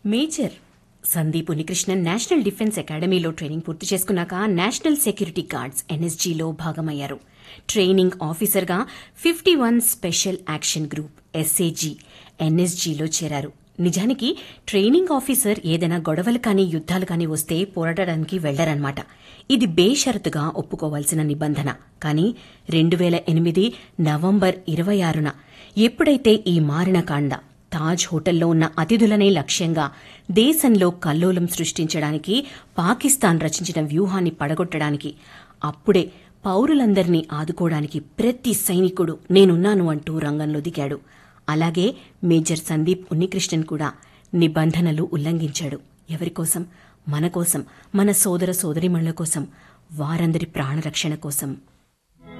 major Sandeep Unnikrishnan national defence అకాడమీలో training పూర్తి చేసుకున్నాక నేషనల్ సెక్యూరిటీ గార్డ్స్ ఎన్ఎస్జీలో భాగమయ్యారు ట్రైనింగ్ ఆఫీసర్గా fifty one special action group SAG ఎన్ఎస్జీలో చేరారు నిజానికి ట్రైనింగ్ ఆఫీసర్ ఏదైనా గొడవలు కానీ యుద్ధాలు కానీ వస్తే పోరాడడానికి వెళ్లరన్నమాట ఇది బేషరతుగా ఒప్పుకోవాల్సిన నిబంధన కానీ రెండు వేల ఎనిమిది నవంబర్ ఇరవై ఆరున ఎప్పుడైతే ఈ మారిన కాండ తాజ్ హోటల్లో ఉన్న అతిథులనే లక్ష్యంగా దేశంలో కల్లోలం సృష్టించడానికి పాకిస్తాన్ రచించిన వ్యూహాన్ని పడగొట్టడానికి అప్పుడే పౌరులందరినీ ఆదుకోవడానికి ప్రతి సైనికుడు నేనున్నాను అంటూ రంగంలో దిగాడు అలాగే మేజర్ సందీప్ ఉన్నికృష్ణన్ కూడా నిబంధనలు ఉల్లంఘించాడు ఎవరికోసం మన కోసం మన సోదర సోదరిమణుల కోసం వారందరి ప్రాణరక్షణ కోసం